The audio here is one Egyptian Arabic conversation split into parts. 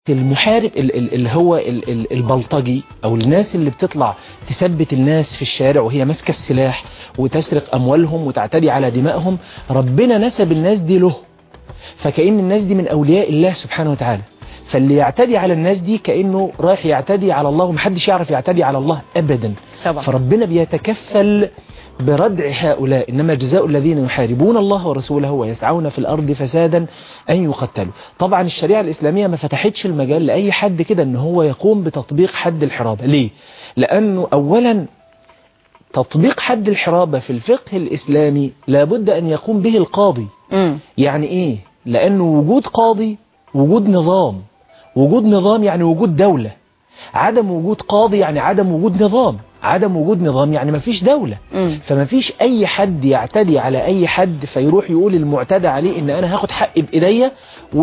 المحارب ال- ال- اللي هو ال- ال- البلطجي او الناس اللي بتطلع تثبت الناس في الشارع وهي ماسكه السلاح وتسرق اموالهم وتعتدي على دمائهم ربنا نسب الناس دي له فكأن الناس دي من اولياء الله سبحانه وتعالى فاللي يعتدي على الناس دي كأنه رايح يعتدي على الله ومحدش يعرف يعتدي على الله ابدا طبعا فربنا بيتكفل بردع هؤلاء إنما جزاء الذين يحاربون الله ورسوله ويسعون في الأرض فسادا أن يقتلوا طبعا الشريعة الإسلامية ما فتحتش المجال لأي حد كده أن هو يقوم بتطبيق حد الحرابة ليه؟ لأنه أولا تطبيق حد الحرابة في الفقه الإسلامي لابد أن يقوم به القاضي مم. يعني إيه؟ لأنه وجود قاضي وجود نظام وجود نظام يعني وجود دولة عدم وجود قاضي يعني عدم وجود نظام عدم وجود نظام يعني مفيش دولة مم. فما فيش اي حد يعتدي على اي حد فيروح يقول المعتدى عليه ان انا هاخد حقي بايديا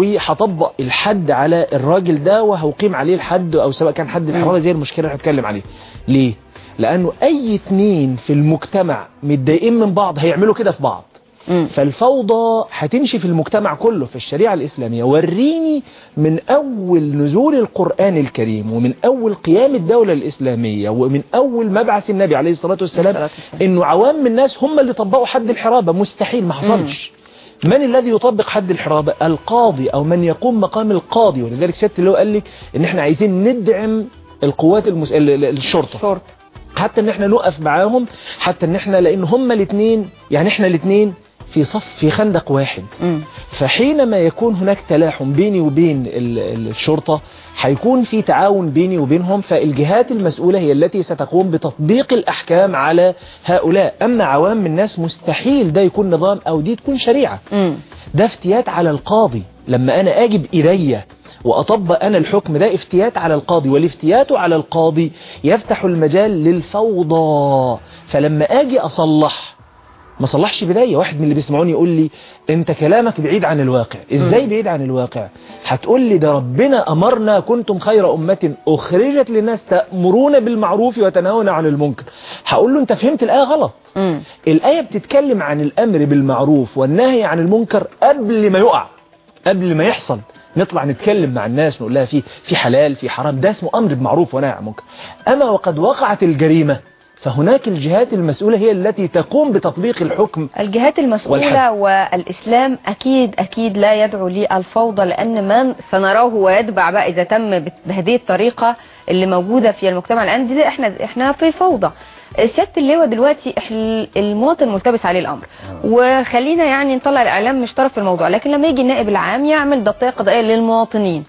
وهطبق الحد على الراجل ده وهقيم عليه الحد او سواء كان حد الحرابه زي المشكله اللي هنتكلم عليه ليه لانه اي اتنين في المجتمع متضايقين من بعض هيعملوا كده في بعض مم. فالفوضى هتمشي في المجتمع كله في الشريعة الإسلامية وريني من أول نزول القرآن الكريم ومن أول قيام الدولة الإسلامية ومن أول مبعث النبي عليه الصلاة والسلام الصلاة والسلام. إنه عوام الناس هم اللي طبقوا حد الحرابة مستحيل ما حصلش من الذي يطبق حد الحرابة القاضي أو من يقوم مقام القاضي ولذلك سيادة اللي هو قال لك إن إحنا عايزين ندعم القوات المس... ال- ال- الشرطة شرط حتى ان احنا نقف معاهم حتى ان احنا لان هما الاثنين يعني احنا الاثنين في صف في خندق واحد مم. فحينما يكون هناك تلاحم بيني وبين ال- ال- الشرطة هيكون في تعاون بيني وبينهم فالجهات المسؤولة هي التي ستقوم بتطبيق الأحكام على هؤلاء أما عوام الناس مستحيل ده يكون نظام أو دي تكون شريعة مم. ده افتيات على القاضي لما أنا أجب إلي وأطبق أنا الحكم ده افتيات على القاضي والافتيات على القاضي يفتح المجال للفوضى فلما أجي أصلح ما صلحش بداية واحد من اللي بيسمعوني يقول لي انت كلامك بعيد عن الواقع ازاي بعيد عن الواقع هتقول لي ده ربنا امرنا كنتم خير امة اخرجت للناس تأمرون بالمعروف وتنهون عن المنكر هقول له انت فهمت الآية غلط مم. الآية بتتكلم عن الأمر بالمعروف والنهي عن المنكر قبل ما يقع قبل ما يحصل نطلع نتكلم مع الناس نقول لها في في حلال في حرام ده اسمه أمر بمعروف ونهي عن منكر أما وقد وقعت الجريمة فهناك الجهات المسؤولة هي التي تقوم بتطبيق الحكم الجهات المسؤولة والإسلام أكيد أكيد لا يدعو للفوضى لأن من سنراه ويتبع بقى إذا تم بهذه الطريقة اللي موجودة في المجتمع الآن دي احنا احنا في فوضى سيادة اللواء دلوقتي إحنا المواطن ملتبس عليه الأمر وخلينا يعني نطلع الإعلام مش طرف في الموضوع لكن لما يجي النائب العام يعمل ضبطية قضائية للمواطنين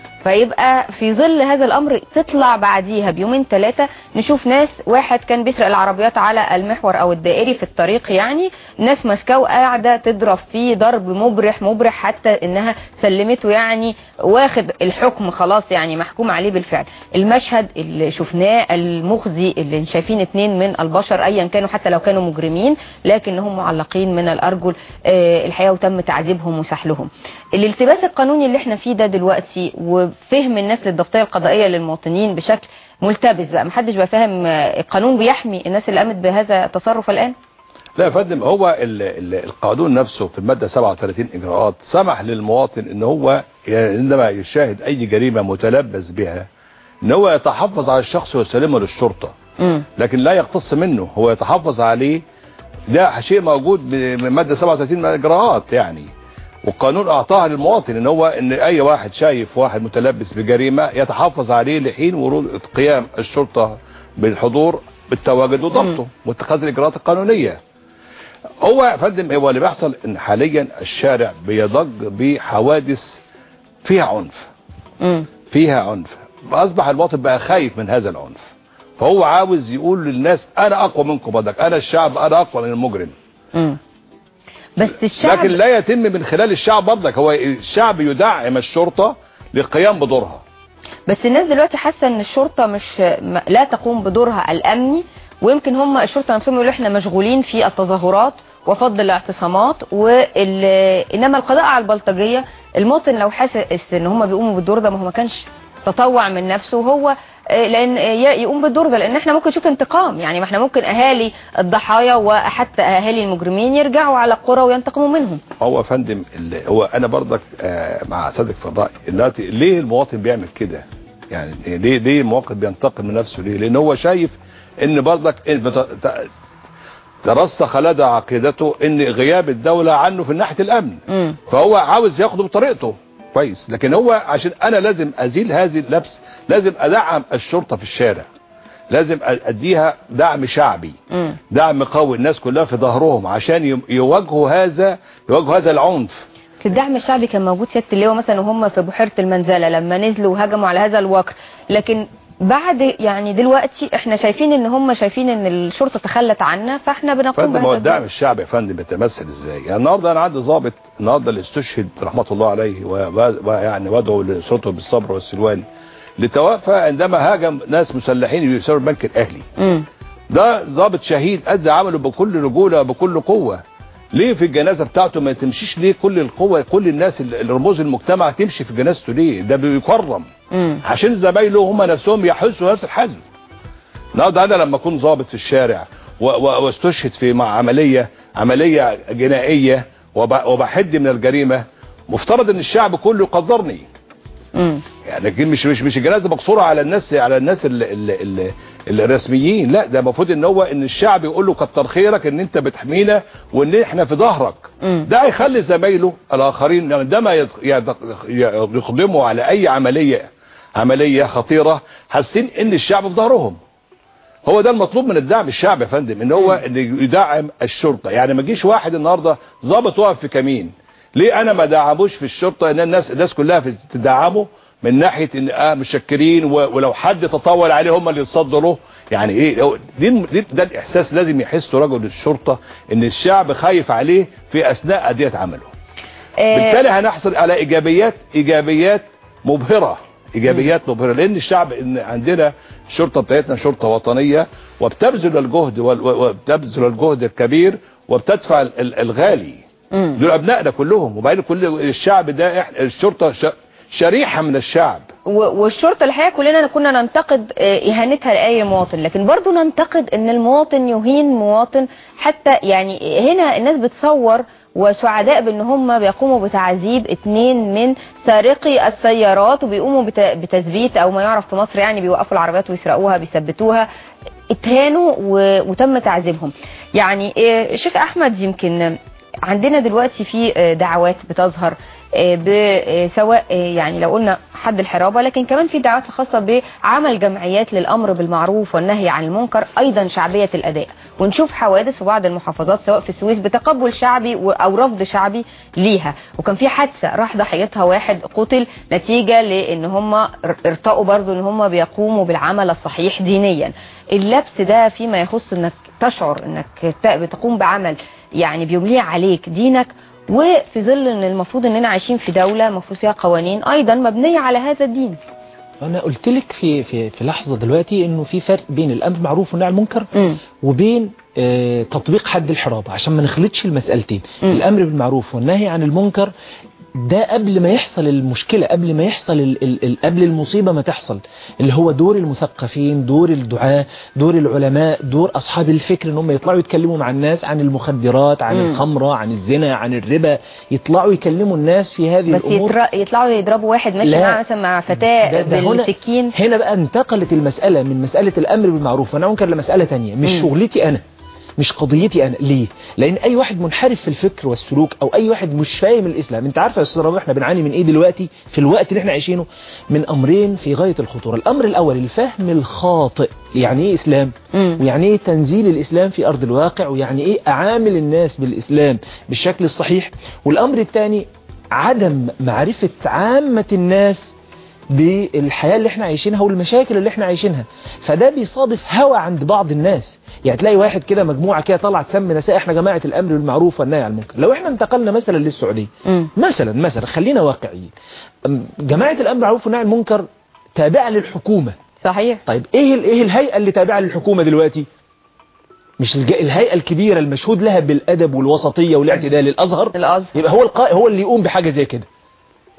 فيبقى في ظل هذا الامر تطلع بعديها بيومين ثلاثة نشوف ناس واحد كان بيسرق العربيات على المحور او الدائري في الطريق يعني ناس ماسكاه وقاعده تضرب فيه ضرب مبرح مبرح حتى انها سلمته يعني واخد الحكم خلاص يعني محكوم عليه بالفعل المشهد اللي شفناه المخزي اللي شايفين اتنين من البشر ايا كانوا حتى لو كانوا مجرمين لكنهم معلقين من الارجل آه، الحقيقه وتم تعذيبهم وسحلهم الالتباس القانوني اللي احنا فيه ده دلوقتي وفهم الناس للضبطيه القضائيه للمواطنين بشكل ملتبس بقى محدش بقى فاهم آه، القانون بيحمي الناس اللي قامت بهذا التصرف الان لا يا فندم هو ال ال القانون نفسه في المادة 37 إجراءات سمح للمواطن ان هو ي- عندما يشاهد أي جريمة متلبس بها ان هو يتحفظ على الشخص ويسلمه للشرطة امم لكن لا يقتص منه هو يتحفظ عليه ده شيء موجود بمادة 37 من الإجراءات يعني والقانون أعطاها للمواطن ان هو ان أي واحد شايف واحد متلبس بجريمة يتحفظ عليه لحين ورود قيام الشرطة بالحضور بالتواجد وضبطه واتخاذ الإجراءات القانونية هو يا فندم هو اللي بيحصل ان حاليا الشارع بيضج بحوادث فيها عنف امم فيها عنف فاصبح المواطن بقى خايف من هذا العنف فهو عاوز يقول للناس انا اقوى منكم بدك انا الشعب انا اقوى من المجرم امم بس الشعب لكن لا يتم من خلال الشعب برضك هو الشعب يدعم الشرطة للقيام بدورها بس الناس دلوقتي حاسه ان الشرطه مش م- لا تقوم بدورها الامني ويمكن هم الشرطه نفسهم يقولوا احنا مشغولين في التظاهرات وفض الاعتصامات وال... انما القضاء على البلطجيه المواطن لو حاسس ان هم بيقوموا بالدور ده ما هو ما كانش تطوع من نفسه هو آه، لان آه، ي- يقوم بالدور ده لان احنا ممكن نشوف انتقام يعني ما احنا ممكن اهالي الضحايا وحتى اهالي المجرمين يرجعوا على القرى وينتقموا منهم هو يا فندم ال- هو انا برضك آه، مع سيادتك في الراي دلوقتي ليه المواطن بيعمل كده يعني ليه ليه المواطن بينتقم من نفسه ليه لان هو شايف ان برضك إن بت- ت- ترسخ لدى عقيدته ان غياب الدولة عنه في ناحية الامن امم فهو عاوز ياخده بطريقته كويس لكن هو عشان انا لازم ازيل هذه اللبس لازم ادعم الشرطة في الشارع لازم أ- اديها دعم شعبي امم دعم قوي الناس كلها في ظهرهم عشان يم- يواجهوا هذا يواجهوا هذا العنف الدعم الشعبي كان موجود سياده اللواء مثلا وهم في بحيره المنزله لما نزلوا وهجموا على هذا الوكر لكن بعد يعني دلوقتي احنا شايفين ان هم شايفين ان الشرطه تخلت عنا فاحنا بنقوم فندم هو بهذا الدعم الدور. الشعبي يا فندم بيتمثل ازاي يعني النهارده انا عندي ضابط النهارده اللي استشهد رحمه الله عليه و- ويعني وادعو لاسرته بالصبر والسلوان لتوفى عندما هاجم ناس مسلحين يسيروا البنك الاهلي امم ده ضابط شهيد ادى عمله بكل رجوله وبكل قوه ليه في الجنازه بتاعته ما تمشيش ليه كل القوه كل الناس ال- رموز المجتمع تمشي في جنازته ليه ده بيكرم امم عشان زمايله هم نفسهم يحسوا نفس الحزن النهارده انا لما اكون ضابط في الشارع و- و- واستشهد في مع عمليه عمليه جنائيه وب- وبحد من الجريمه مفترض ان الشعب كله يقدرني امم يعني لكن مش مش مش الجنازه مقصوره على الناس على الناس ال ال ال الرسميين لا ده المفروض ان هو ان الشعب يقول له كتر خيرك ان انت بتحمينا وان احنا في ظهرك مم. ده هيخلي زمايله الاخرين عندما يت- يت- يقدموا على اي عمليه عمليه خطيره حاسين ان الشعب في ظهرهم هو ده المطلوب من الدعم الشعبي يا فندم ان هو ان يدعم الشرطه يعني ما يجيش واحد النهارده ضابط واقف في كمين ليه انا ما دعموش في الشرطه ان الناس الناس كلها في تدعمه من ناحيه ان اه مشكرين و- ولو حد تطول عليه هم اللي يتصدوا يعني ايه هو دي دي- ده الاحساس لازم يحسه رجل الشرطه ان الشعب خايف عليه في اثناء اديه عمله آه، بالتالي هنحصل على ايجابيات ايجابيات مبهره ايجابيات مبهره لان الشعب ان عندنا الشرطه بتاعتنا شرطه وطنيه وبتبذل الجهد وال- و- وبتبذل الجهد الكبير وبتدفع ال- ال- الغالي مم. دول ابنائنا كلهم وبعدين كل الشعب ده إحنا الشرطه ش- شريحه من الشعب و- والشرطة الحقيقة كلنا كنا ننتقد آه، إهانتها لأي مواطن لكن برضو ننتقد أن المواطن يهين مواطن حتى يعني هنا الناس بتصور وسعداء بأن هم بيقوموا بتعذيب اتنين من سارقي السيارات وبيقوموا بت- بتثبيت أو ما يعرف في مصر يعني بيوقفوا العربيات ويسرقوها بيثبتوها اتهانوا و- وتم تعذيبهم يعني آه، الشيخ أحمد يمكن عندنا دلوقتي في آه، دعوات بتظهر آه، ب- آه، سواء آه، يعني لو قلنا حد الحرابة لكن كمان في دعوات خاصة بعمل جمعيات للأمر بالمعروف والنهي عن المنكر أيضا شعبية الأداء ونشوف حوادث في بعض المحافظات سواء في السويس بتقبل شعبي و- أو رفض شعبي ليها وكان في حادثة راح ضحيتها واحد قتل نتيجة لأن هم ار- ارتقوا برضو أن هم بيقوموا بالعمل الصحيح دينيا اللبس ده فيما يخص أنك تشعر أنك ت- بتقوم بعمل يعني بيمليه عليك دينك وفي ظل ان المفروض اننا عايشين في دولة المفروض فيها قوانين ايضا مبنية على هذا الدين انا قلت لك في في في لحظه دلوقتي انه في فرق بين الامر بالمعروف والنهي عن المنكر مم. وبين آه، تطبيق حد الحرابه عشان ما نخلطش المسالتين مم. الامر بالمعروف والنهي عن المنكر ده قبل ما يحصل المشكله قبل ما يحصل ال ال ال قبل المصيبه ما تحصل اللي هو دور المثقفين دور الدعاة دور العلماء دور اصحاب الفكر ان هم يطلعوا يتكلموا مع الناس عن المخدرات عن مم. الخمره عن الزنا عن الربا يطلعوا يكلموا الناس في هذه بس الامور يتر... يطلعوا يضربوا واحد ماشي لا. معاه مثلا مع فتاة ده- ده هنا- بالسكين هنا بقى انتقلت المسألة من مسألة الأمر بالمعروف والنهي عن المنكر لمسألة تانية مش مم. شغلتي أنا مش قضيتي أنا ليه؟ لأن أي واحد منحرف في الفكر والسلوك أو أي واحد مش فاهم الإسلام أنت عارفة يا أستاذ ربيع إحنا بنعاني من إيه دلوقتي في الوقت اللي إحنا عايشينه من أمرين في غاية الخطورة الأمر الأول الفهم الخاطئ يعني إيه إسلام مم. ويعني إيه تنزيل الإسلام في أرض الواقع ويعني إيه أعامل الناس بالإسلام بالشكل الصحيح والأمر الثاني عدم معرفة عامة الناس بالحياة اللي احنا عايشينها والمشاكل اللي احنا عايشينها فده بيصادف هوى عند بعض الناس يعني تلاقي واحد كده مجموعة كده طلعت تسمي نساء احنا جماعة الامر بالمعروف والنهي عن المنكر لو احنا انتقلنا مثلا للسعودية مم. مثلا مثلا خلينا واقعيين أم، جماعة الامر بالمعروف والنهي عن المنكر تابعة للحكومة صحيح طيب ايه ال- ايه الهيئة اللي تابعة للحكومة دلوقتي مش الج- الهيئة الكبيرة المشهود لها بالادب والوسطية والاعتدال الازهر الازهر يبقى هو القائد هو اللي يقوم بحاجة زي كده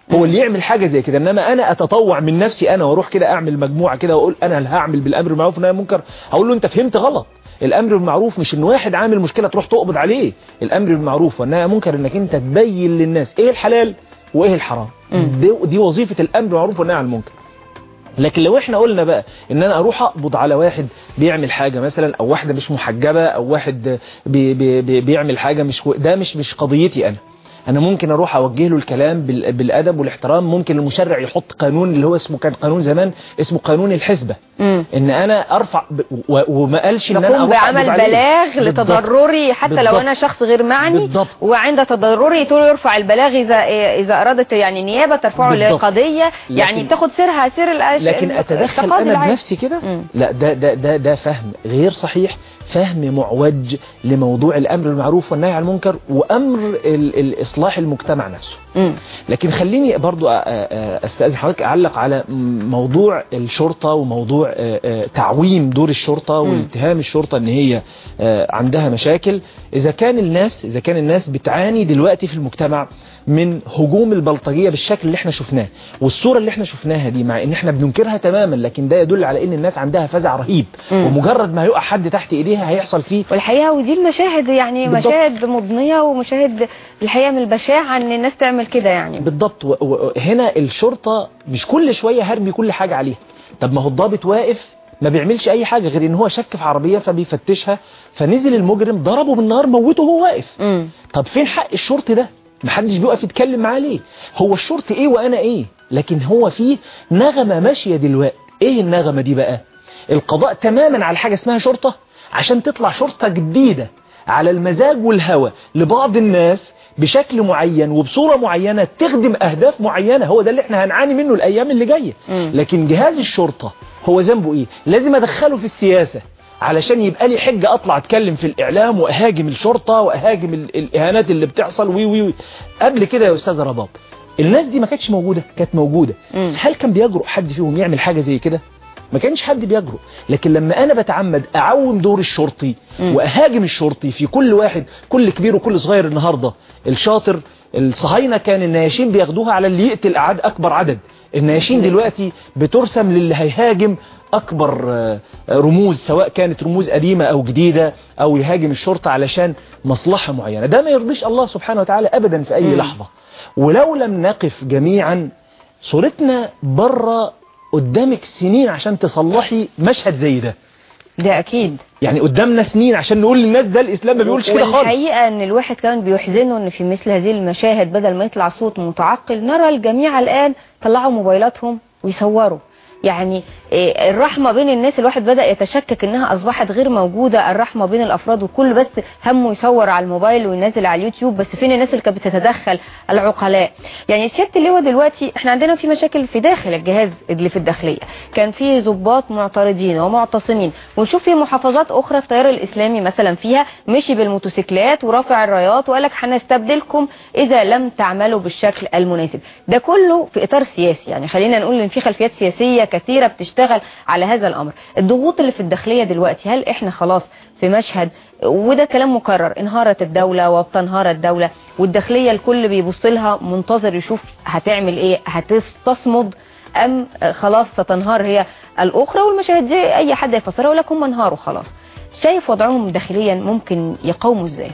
هو اللي يعمل حاجة زي كده انما انا اتطوع من نفسي انا واروح كده اعمل مجموعة كده واقول انا اللي هعمل بالامر بالمعروف والنهي عن المنكر هقول له انت فهمت غلط الامر بالمعروف مش ان واحد عامل مشكلة تروح تقبض عليه الامر بالمعروف والنهي عن المنكر انك انت تبين للناس ايه الحلال وايه الحرام دي, دي وظيفة الامر بالمعروف والنهي عن المنكر لكن لو احنا قلنا بقى ان انا اروح اقبض على واحد بيعمل حاجة مثلا او واحدة مش محجبة او واحد بي بي بي بيعمل حاجة مش كو... ده مش مش قضيتي انا انا ممكن اروح اوجه له الكلام بال- بالادب والاحترام ممكن المشرع يحط قانون اللي هو اسمه كان قانون زمان اسمه قانون الحسبة مم. ان انا ارفع ب... و... وما قالش ان انا يقوم اروح أقبض بعمل عليه. بلاغ بالضبط. لتضرري حتى لو بالضبط. انا شخص غير معني بالضبط. وعند تضرري تقول يرفع البلاغ اذا اذا ارادت يعني نيابه ترفعه بالضبط. لقضيه يعني لكن- بتاخد سيرها سير الأش... لكن اتدخل التقاضي انا العادي. بنفسي كده مم. لا ده ده ده ده فهم غير صحيح فهم معوج لموضوع الامر بالمعروف والنهي عن المنكر وامر ال- الاصلاح المجتمع نفسه مم. لكن خليني برضو أ- أ- استاذن حضرتك اعلق على م- موضوع الشرطه وموضوع أ- أ- تعويم دور الشرطه واتهام الشرطه ان هي أ، عندها مشاكل اذا كان الناس اذا كان الناس بتعاني دلوقتي في المجتمع من هجوم البلطجيه بالشكل اللي احنا شفناه والصوره اللي احنا شفناها دي مع ان احنا بننكرها تماما لكن ده يدل على ان الناس عندها فزع رهيب مم. ومجرد ما يقع حد تحت ايديها هيحصل فيه والحقيقه ودي المشاهد يعني بالضبط. مشاهد مضنيه ومشاهد الحقيقه من البشاعه ان الناس تعمل كده يعني بالضبط و- و- هنا الشرطة مش كل شوية هرمي كل حاجة عليها طب ما هو الضابط واقف ما بيعملش اي حاجة غير ان هو شك في عربية فبيفتشها فنزل المجرم ضربه بالنار موته وهو واقف مم. طب فين حق الشرطي ده محدش بيقف يتكلم معاه ليه هو الشرطي ايه وانا ايه لكن هو فيه نغمة ماشية دلوقتي ايه النغمة دي بقى القضاء تماما على حاجة اسمها شرطة عشان تطلع شرطة جديدة على المزاج والهوى لبعض الناس بشكل معين وبصورة معينة تخدم أهداف معينة هو ده اللي احنا هنعاني منه الأيام اللي جاية مم. لكن جهاز الشرطة هو ذنبه ايه لازم ادخله في السياسة علشان يبقى لي حجة اطلع اتكلم في الاعلام واهاجم الشرطة واهاجم ال- الاهانات اللي بتحصل وي وي وي قبل كده يا استاذ رباب الناس دي ما كانتش موجودة كانت موجودة مم. بس هل كان بيجرؤ حد فيهم يعمل حاجة زي كده ما كانش حد بيجرؤ لكن لما انا بتعمد اعوم دور الشرطي مم. واهاجم الشرطي في كل واحد كل كبير وكل صغير النهاردة الشاطر الصهاينة كان النياشين بياخدوها على اللي يقتل أعاد أكبر عدد النياشين دلوقتي بترسم للي هيهاجم أكبر آه، رموز سواء كانت رموز قديمة أو جديدة أو يهاجم الشرطة علشان مصلحة معينة ده ما يرضيش الله سبحانه وتعالى أبدا في أي مم. لحظة ولو لم نقف جميعا صورتنا بره قدامك سنين عشان تصلحي مشهد زي ده ده اكيد يعني قدامنا سنين عشان نقول للناس ده الإسلام ما بيقولش كده خالص والحقيقة ان الواحد كمان بيحزنه ان في مثل هذه المشاهد بدل ما يطلع صوت متعقل نرى الجميع الان طلعوا موبايلاتهم ويصوروا يعني إيه، الرحمة بين الناس الواحد بدأ يتشكك انها اصبحت غير موجودة الرحمة بين الافراد وكل بس همه يصور على الموبايل وينزل على اليوتيوب بس فين الناس اللي كانت بتتدخل العقلاء يعني سيادة اللواء دلوقتي احنا عندنا في مشاكل في داخل الجهاز اللي في الداخلية كان في ضباط معترضين ومعتصمين ونشوف في محافظات اخرى التيار الاسلامي مثلا فيها مشي بالموتوسيكلات ورافع الرايات وقال لك هنستبدلكم اذا لم تعملوا بالشكل المناسب ده كله في اطار سياسي يعني خلينا نقول ان في خلفيات سياسية كثيرة بتشتغل على هذا الامر الضغوط اللي في الداخلية دلوقتي هل احنا خلاص في مشهد وده كلام مكرر انهارت الدولة وبتنهار الدولة والداخلية الكل بيبص لها منتظر يشوف هتعمل ايه هتصمد ام خلاص ستنهار هي الاخرى والمشاهد دي اي حد يفسرها يقول لك هم انهاروا خلاص شايف وضعهم داخليا ممكن يقاوموا ازاي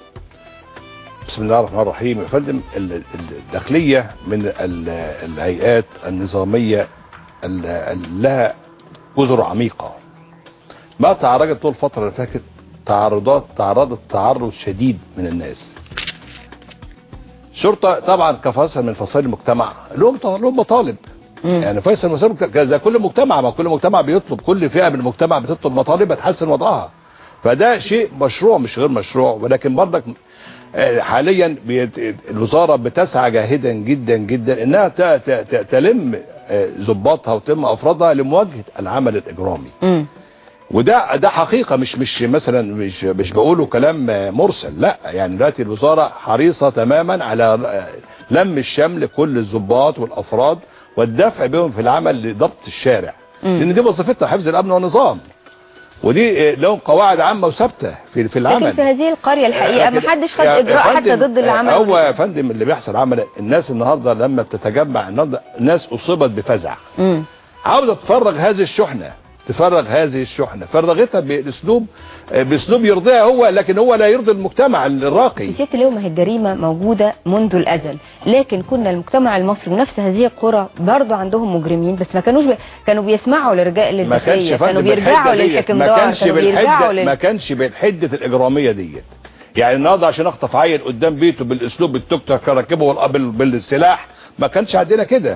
بسم الله الرحمن الرحيم يا فندم ال- ال- الداخلية من ال- الهيئات النظامية ال- ال- لها جذر عميقة ما تعرضت طول الفترة اللي فاتت تعرضات تعرضت تعرض شديد من الناس شرطة طبعا كفصل من فصائل المجتمع لهم ط- لهم مطالب مم. يعني فيصل المسار زي كل مجتمع ما كل مجتمع بيطلب كل فئة من المجتمع بتطلب مطالب تحسن وضعها فده شيء مشروع مش غير مشروع ولكن برضك آه، حاليا بيت- الوزارة بتسعى جاهدا جدا جدا انها ت- ت- ت- تلم آه، ضباطها وتلم افرادها لمواجهة العمل الاجرامي مم. وده ده حقيقة مش مش مثلا مش مش بقوله كلام آه، مرسل لا يعني دلوقتي الوزارة حريصة تماما على آه، لم الشمل كل الضباط والافراد والدفع بهم في العمل لضبط الشارع مم. لان دي وظيفتها حفظ الامن والنظام ودي لهم قواعد عامه وثابته في في العمل لكن في هذه القرية الحقيقة ما حدش خد يا- يا إجراء حتى فندم، ضد اللي عمله هو يا فندم اللي بيحصل عمل الناس النهارده لما بتتجمع النهارده الناس اصيبت بفزع مم. عاوزه تفرغ هذه الشحنه تفرغ هذه الشحنه فرغتها باسلوب باسلوب يرضيها هو لكن هو لا يرضي المجتمع الراقي في ست اليوم هي الجريمة موجودة منذ الأزل لكن كنا المجتمع المصري ونفس هذه القرى برضو عندهم مجرمين بس ما كانوش ب... كانوا بيسمعوا لرجال ما كانش للداخلية فندم كانوا بيرجعوا بالحدة ديت. للحكم ما دار كانش كانوا بيرجعوا بالحده ما لل... كانش بالحده الاجراميه ديت يعني النهارده عشان اخطف عيل قدام بيته بالاسلوب التوك توك راكبه والأ- بال- بالسلاح ما كانش عندنا كده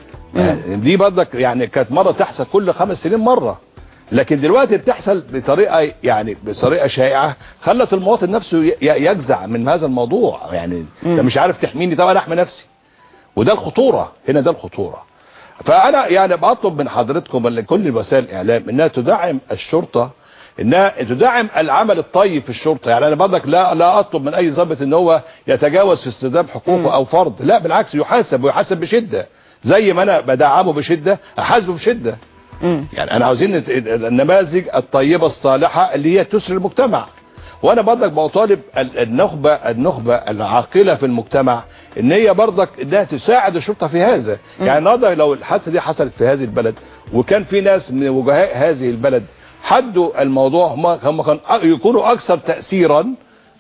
يعني دي برضك يعني كانت مره تحصل كل خمس سنين مره لكن دلوقتي بتحصل بطريقه يعني بطريقه شائعه خلت المواطن نفسه ي- ي- يجزع من هذا الموضوع يعني انت مش عارف تحميني طب انا احمي نفسي وده الخطوره هنا ده الخطوره فانا يعني بطلب من حضرتكم من كل وسائل الاعلام انها تدعم الشرطه انها تدعم العمل الطيب في الشرطه يعني انا برضك لا لا اطلب من اي ضابط ان هو يتجاوز في استخدام حقوقه او فرض لا بالعكس يحاسب ويحاسب بشده زي ما انا بدعمه بشده احاسبه بشده مم. يعني انا عاوزين نت- النماذج الطيبه الصالحه اللي هي تسر المجتمع وانا برضك بطالب ال- النخبه النخبه العاقله في المجتمع ان هي برضك انها تساعد الشرطه في هذا يعني النهارده لو الحادثه دي حصلت في هذه البلد وكان في ناس من وجهاء هذه البلد حدوا الموضوع هم هم كانوا أ- يكونوا اكثر تاثيرا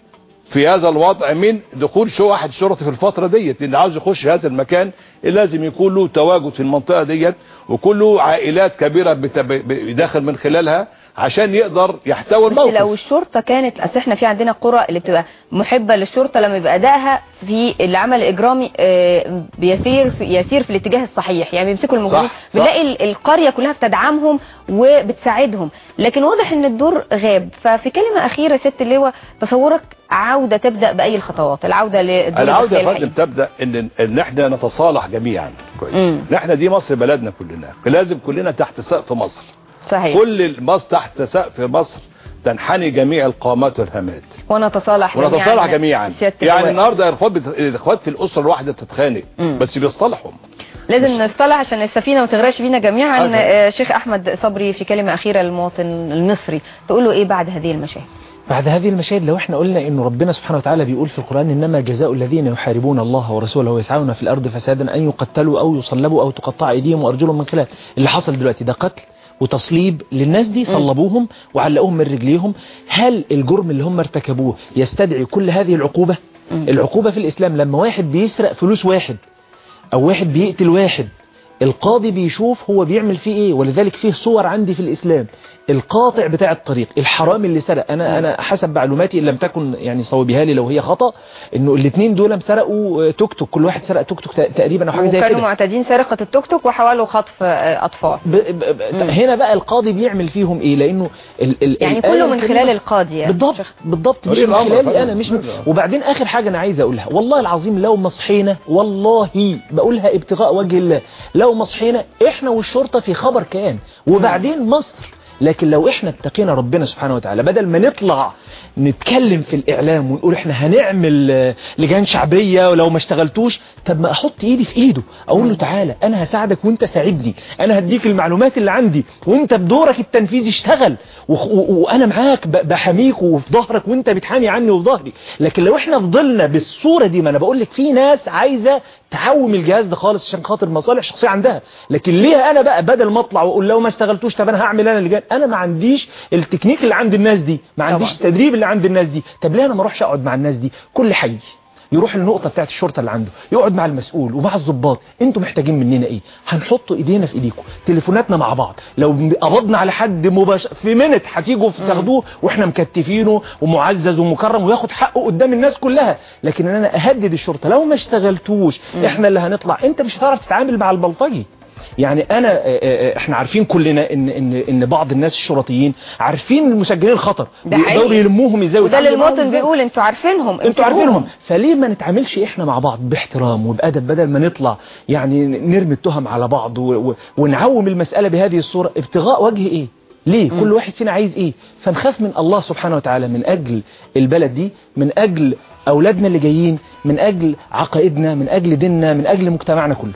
في هذا الوضع من دخول شو واحد شرطي في الفترة ديت لان عاوز يخش هذا المكان لازم يكون له تواجد في المنطقة ديت ويكون له عائلات كبيرة بتب- بيدخل من خلالها عشان يقدر يحتوي بس لو الموقف الشرطة كانت اصل احنا في عندنا قرى اللي بتبقى محبة للشرطة لما يبقى ادائها في العمل الاجرامي آه، بيسير في يسير في الاتجاه الصحيح يعني بيمسكوا المجرمين صح، صح. بنلاقي ال- القرية كلها بتدعمهم وبتساعدهم لكن واضح ان الدور غاب ففي كلمة اخيرة ست اللواء تصورك عودة تبدأ بأي الخطوات العودة للدور العودة يا الداخلي فندم تبدأ ان ان احنا نتصالح جميعا كويس مم. احنا دي مصر بلدنا كلنا لازم كلنا تحت سقف مصر صحيح كل مصر تحت سقف مصر تنحني جميع القامات والهامات ونتصالح ونتصالح جميعا سيادة يعني اللواء. النهارده الاخوات بت- الاخوات في الاسره الواحده بتتخانق مم. بس بيصطلحوا لازم نصطلح عشان السفينة ما تغرقش بينا جميعا أجل. آه، شيخ أحمد صبري في كلمة أخيرة للمواطن المصري تقول له إيه بعد هذه المشاهد بعد هذه المشاهد لو احنا قلنا انه ربنا سبحانه وتعالى بيقول في القرآن انما جزاء الذين يحاربون الله ورسوله ويسعون في الارض فسادا ان يقتلوا او يصلبوا او تقطع ايديهم وارجلهم من خلاف اللي حصل دلوقتي ده قتل وتصليب للناس دي صلبوهم وعلقوهم من رجليهم هل الجرم اللي هم ارتكبوه يستدعي كل هذه العقوبة العقوبة في الاسلام لما واحد بيسرق فلوس واحد او واحد بيقتل واحد القاضي بيشوف هو بيعمل فيه ايه ولذلك فيه صور عندي في الاسلام القاطع بتاع الطريق الحرامي اللي سرق انا انا حسب معلوماتي ان لم تكن يعني صوبيها لي لو هي خطا انه الاثنين دول سرقوا توك توك كل واحد سرق توك توك تقريبا او حاجه زي وكانوا كده معتادين سرقة التوك توك وحاولوا خطف آه، أطفال ب... ب... ب... هنا بقى القاضي بيعمل فيهم ايه لانه ال... ال... يعني الآية كله من الكريمة- خلال القاضي يعني. بالضبط بالضبط مش ولي من الأمر خلالي فعلا. انا مش من... فعلا. وبعدين اخر حاجه انا عايز اقولها والله العظيم لو مصحينا والله بقولها ابتغاء وجه الله لو مصحينا احنا والشرطه في خبر كان وبعدين مصر لكن لو احنا اتقينا ربنا سبحانه وتعالى بدل ما نطلع نتكلم في الاعلام ونقول احنا هنعمل آه، لجان شعبيه ولو ما اشتغلتوش طب ما احط ايدي في ايده اقول له تعالى انا هساعدك وانت ساعدني انا هديك المعلومات اللي عندي وانت بدورك التنفيذي اشتغل وخ- و- وانا معاك ب- بحميك وفي ظهرك وانت بتحامي عني وفي ظهري لكن لو احنا فضلنا بالصوره دي ما انا بقول لك في ناس عايزه تعوم الجهاز ده خالص عشان خاطر مصالح شخصيه عندها لكن ليه انا بقى بدل ما اطلع واقول لو ما اشتغلتوش طب انا هعمل انا اللجان انا ما عنديش التكنيك اللي عند الناس دي ما عنديش التدريب اللي عند الناس دي طب ليه انا ما اروحش اقعد مع الناس دي كل حي يروح النقطة بتاعت الشرطة اللي عنده يقعد مع المسؤول ومع الضباط انتوا محتاجين مننا ايه هنحط ايدينا في ايديكم تليفوناتنا مع بعض لو قبضنا على حد مباشر في منت هتيجوا تاخدوه واحنا مكتفينه ومعزز ومكرم وياخد حقه قدام الناس كلها لكن ان انا اهدد الشرطة لو ما اشتغلتوش احنا اللي هنطلع انت مش هتعرف تتعامل مع البلطجي يعني انا آه، آه، احنا عارفين كلنا ان ان ان بعض الناس الشرطيين عارفين المسجلين الخطر ده بيقدروا حقيقي. يلموهم ازاي وده اللي ويتعاملوا معاهم المواطن إزاي. بيقول انتوا عارفينهم انتوا امسكوهم. عارفينهم فليه ما نتعاملش احنا مع بعض باحترام وبأدب بدل ما نطلع يعني نرمي التهم على بعض و... و... ونعوم المسألة بهذه الصورة ابتغاء وجه ايه ليه كل واحد فينا عايز ايه فنخاف من الله سبحانه وتعالى من اجل البلد دي من اجل اولادنا اللي جايين من اجل عقائدنا من اجل ديننا من اجل مجتمعنا كله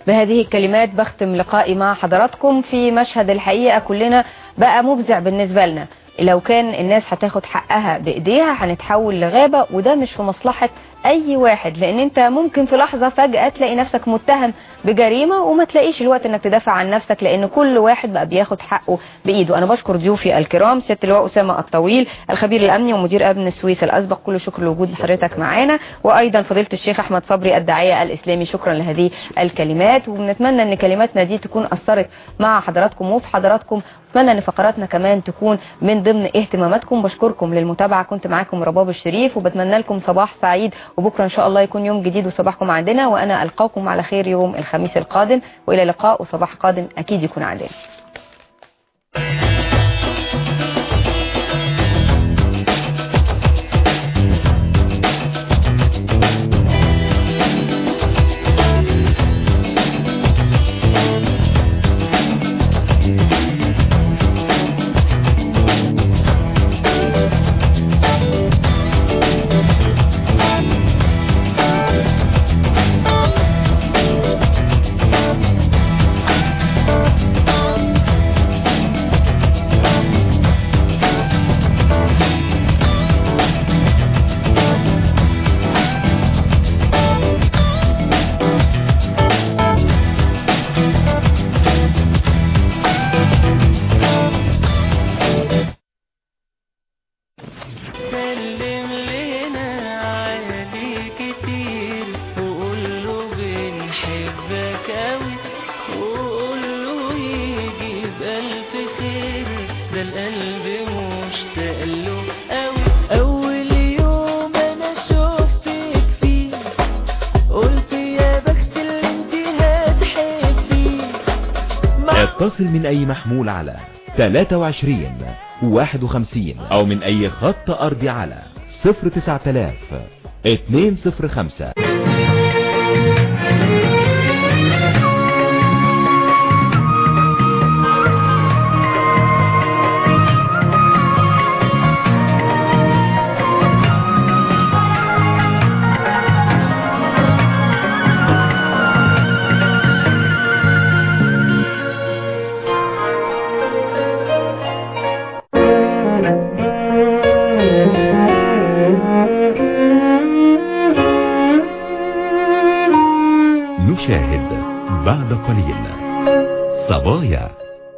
بهذه الكلمات بختم لقائي مع حضراتكم في مشهد الحقيقة كلنا بقى مفزع بالنسبة لنا لو كان الناس هتاخد حقها بايديها هنتحول لغابة وده مش في مصلحة اي واحد لان انت ممكن في لحظة فجأة تلاقي نفسك متهم بجريمة وما تلاقيش الوقت انك تدافع عن نفسك لان كل واحد بقى بياخد حقه بايده انا بشكر ضيوفي الكرام سياده اللواء اسامه الطويل الخبير الامني ومدير امن السويس الاسبق كل شكر لوجود حضرتك معانا وايضا فضيله الشيخ احمد صبري الداعيه الاسلامي شكرا لهذه الكلمات وبنتمنى ان كلماتنا دي تكون اثرت مع حضراتكم وفي حضراتكم اتمنى ان فقراتنا كمان تكون من ضمن اهتماماتكم بشكركم للمتابعه كنت معاكم رباب الشريف وبتمنى لكم صباح سعيد وبكره ان شاء الله يكون يوم جديد وصباحكم عندنا وانا القاكم على خير يوم الخميس القادم والى لقاء وصباح قادم اكيد يكون عندنا سلم لنا علي كتير وقول له بنحبك قوي وقول له يجي بألف خير ده القلب مشتاق له قوي أول يوم أنا شفتك فيه قلت يا بخت اللي انت هتحبيه اتصل من أي محمول على 23 51 أو من أي خط أرضي على 09000 205 نشاهد بعد قليل صبايا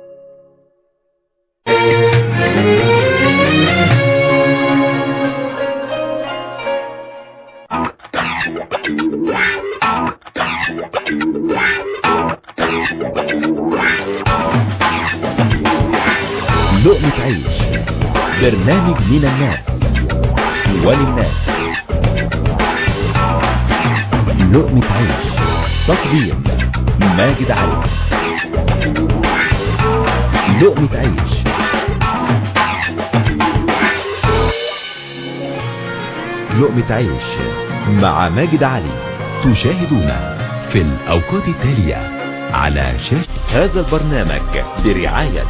لقمة عيش برنامج من الناس وللناس لقمة عيش تقديم ماجد علي لقمة عيش لقمة عيش مع ماجد علي تشاهدون في الأوقات التالية على شاشة هذا البرنامج برعاية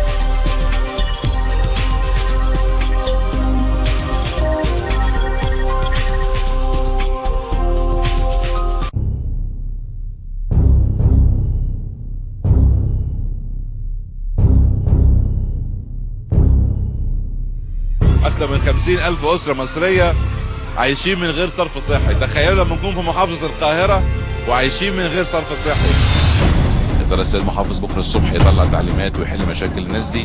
أكثر من خمسين ألف أسرة مصرية عايشين من غير صرف صحي تخيلوا لما نكون في محافظة القاهرة وعايشين من غير صرف صحي يا ترى السيد المحافظ بكرة الصبح يطلع تعليمات ويحل مشاكل الناس دي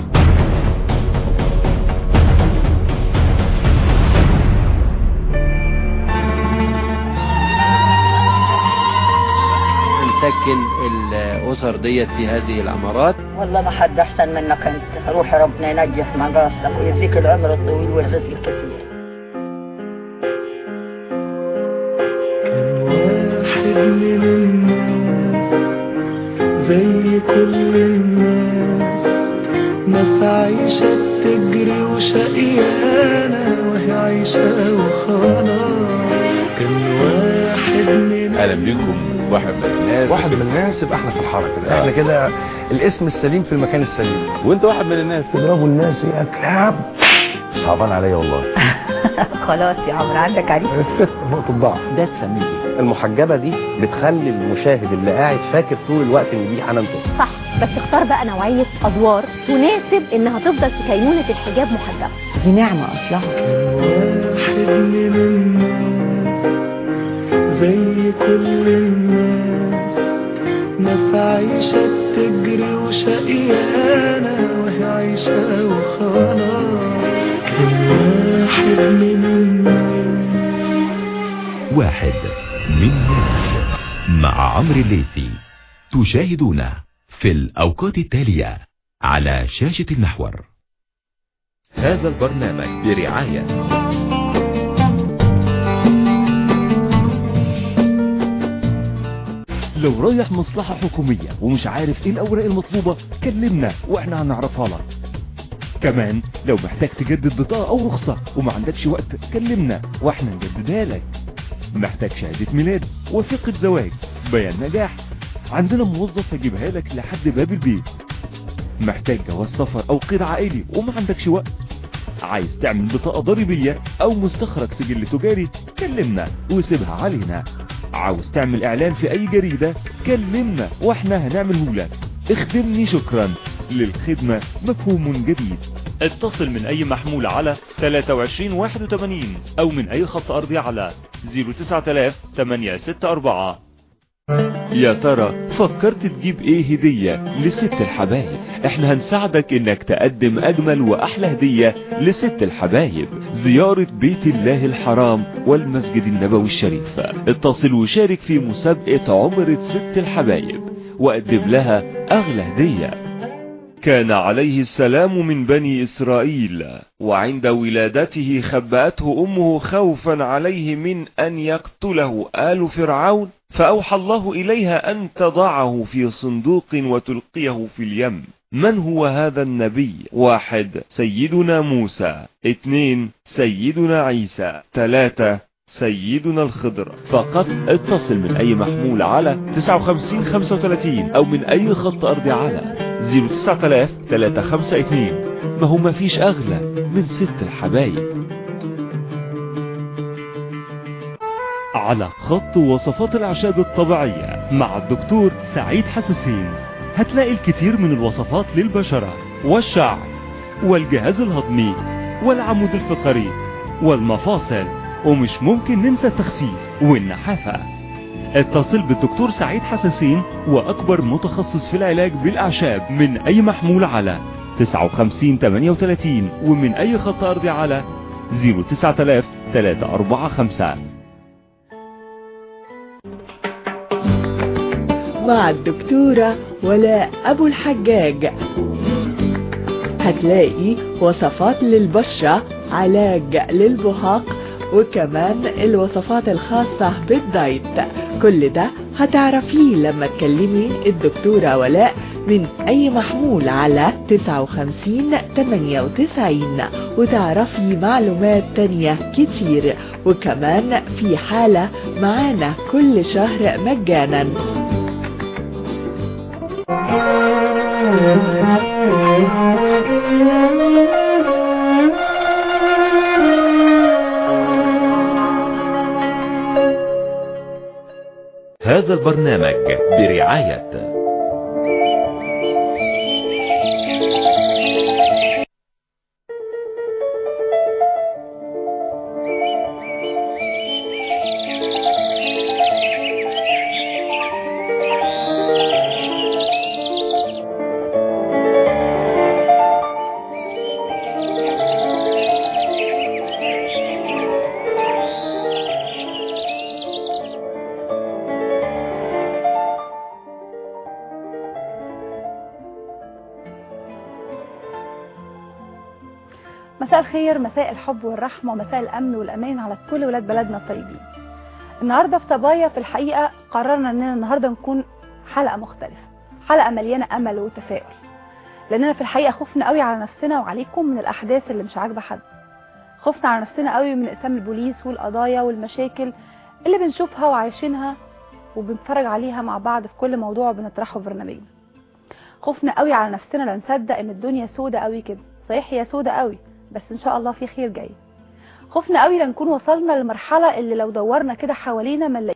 نسكن الأسر ديت في هذه العمارات والله ما حد احسن منك انت روح ربنا ينجح مقاصدك ويديك العمر الطويل والرزق الكثير واحد من الناس زي كل الناس ناس عايشة بتجري وشقيانة وهي عايشة وخلاص كان واحد من اهلا بيكم واحد من الناس واحد من الناس يبقى احنا في الحركه ده احنا كده الاسم السليم في المكان السليم وانت واحد من الناس تضربوا الناس يا كلاب صعبان عليا والله خلاص يا عمرو عندك عريس الست نقطة ضعف ده تسميه ايه المحجبة دي بتخلي المشاهد اللي قاعد فاكر طول الوقت ان دي حنان ترك صح بس اختار بقى نوعية أدوار تناسب إنها تفضل في كينونة الحجاب محجبة دي نعمة أصلها واحد من الناس زي كل الناس ناس عايشة بتجري وشقيانة وهي عايشة وخلاص كان واحد من الناس واحد من ناس مع عمرو الليثي تشاهدون في الأوقات التالية على شاشة المحور هذا البرنامج برعاية لو رايح مصلحة حكومية ومش عارف ايه الأوراق المطلوبة كلمنا واحنا هنعرفها لك كمان لو محتاج تجدد بطاقة أو رخصة وما عندكش وقت كلمنا واحنا نجددها لك محتاج شهادة ميلاد وثيقة زواج بيان نجاح عندنا موظف يجيبها لك لحد باب البيت محتاج جواز سفر أو قيد عائلي وما عندكش وقت عايز تعمل بطاقة ضريبية أو مستخرج سجل تجاري كلمنا وسيبها علينا عاوز تعمل إعلان في أي جريدة كلمنا وإحنا هنعمله لك اخدمني شكرا للخدمة مفهوم جديد اتصل من أي محمول على 2381 أو من أي خط أرضي على 09864 يا ترى فكرت تجيب ايه هدية لست الحبايب احنا هنساعدك انك تقدم اجمل واحلى هدية لست الحبايب زيارة بيت الله الحرام والمسجد النبوي الشريف اتصل وشارك في مسابقة عمرة ست الحبايب وقدم لها اغلى هدية كان عليه السلام من بني إسرائيل وعند ولادته خبأته أمه خوفا عليه من أن يقتله آل فرعون فأوحى الله إليها أن تضعه في صندوق وتلقيه في اليم من هو هذا النبي واحد سيدنا موسى اثنين سيدنا عيسى ثلاثة سيدنا الخضر فقط اتصل من اي محمول على 59 35 او من اي خط ارضي على 09000 352 ما هو ما فيش اغلى من ست الحبايب على خط وصفات الاعشاب الطبيعية مع الدكتور سعيد حساسين هتلاقي الكثير من الوصفات للبشرة والشعر والجهاز الهضمي والعمود الفقري والمفاصل ومش ممكن ننسى التخسيس والنحافة اتصل بالدكتور سعيد حساسين واكبر متخصص في العلاج بالاعشاب من اي محمول على 59 38 ومن اي خط ارضي على 09000 345 مع الدكتورة ولاء أبو الحجاج هتلاقي وصفات للبشرة علاج للبهاق وكمان الوصفات الخاصة بالدايت كل ده هتعرفيه لما تكلمي الدكتورة ولاء من أي محمول على 59 98 وتعرفي معلومات تانية كتير وكمان في حالة معانا كل شهر مجانا هذا البرنامج برعاية مساء الخير مساء الحب والرحمة ومساء الأمن والأمان على كل ولاد بلدنا الطيبين النهاردة في صبايا في الحقيقة قررنا أننا النهاردة نكون حلقة مختلفة حلقة مليانة أمل وتفاؤل لأننا في الحقيقة خفنا قوي على نفسنا وعليكم من الأحداث اللي مش عاجبة حد خفنا على نفسنا قوي من إقسام البوليس والقضايا والمشاكل اللي بنشوفها وعايشينها وبنتفرج عليها مع بعض في كل موضوع بنطرحه في برنامجنا خفنا قوي على نفسنا لا نصدق ان الدنيا سودة قوي كده صحيح هي سودة قوي بس ان شاء الله في خير جاي خفنا قوي لنكون وصلنا للمرحله اللي لو دورنا كده حوالينا ما نلاقيش